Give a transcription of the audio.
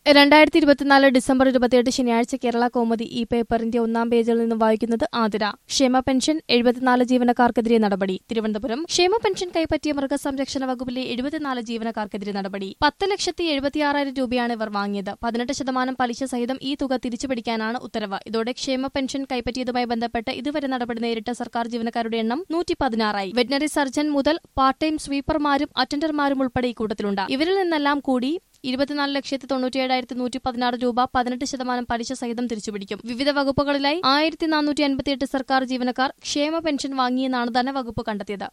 രണ്ടായിരത്തി ഇരുപത്തിനാല് ഡിസംബർ ഇരുപത്തിയെട്ട് ശനിയാഴ്ച കേരള കൗമുദി ഈ പേപ്പറിന്റെ ഒന്നാം പേജിൽ നിന്ന് വായിക്കുന്നത് ആതിര ക്ഷേമ പെൻഷൻ എഴുപത്തിനാല് ജീവനക്കാർക്കെതിരെ നടപടി തിരുവനന്തപുരം ക്ഷേമ പെൻഷൻ കൈപ്പറ്റിയ മൃഗസംരക്ഷണ വകുപ്പിലെ എഴുപത്തിനാല് ജീവനക്കാർക്കെതിരെ നടപടി പത്ത് ലക്ഷത്തി എഴുപത്തിയാറായിരം രൂപയാണ് ഇവർ വാങ്ങിയത് പതിനെട്ട് ശതമാനം പലിശ സഹിതം ഈ തുക തിരിച്ചുപിടിക്കാനാണ് ഉത്തരവ് ഇതോടെ ക്ഷേമ പെൻഷൻ കൈപ്പറ്റിയതുമായി ബന്ധപ്പെട്ട് ഇതുവരെ നടപടി നേരിട്ട സർക്കാർ ജീവനക്കാരുടെ എണ്ണം നൂറ്റി പതിനാറായി വെറ്റിനറി സർജൻ മുതൽ പാർട്ട് ടൈം സ്വീപ്പർമാരും അറ്റൻഡർമാരും ഉൾപ്പെടെ ഇക്കൂട്ടത്തിലുണ്ട് ഇവരിൽ നിന്നെല്ലാം കൂടി ഇരുപത്തിനാല് ലക്ഷത്തി തൊണ്ണൂറ്റിയേഴായിരത്തി നൂറ്റി പതിനാറ് രൂപ പതിനെട്ട് ശതമാനം പലിശ സഹിതം തിരിച്ചുപിടിക്കും വിവിധ വകുപ്പുകളിലായി ആയിരത്തി നാനൂറ്റി അൻപത്തിയെട്ട് സർക്കാർ ജീവനക്കാർ ക്ഷേമ പെൻഷൻ വാങ്ങിയെന്നാണ് ധനവകുപ്പ് കണ്ടെത്തിയത്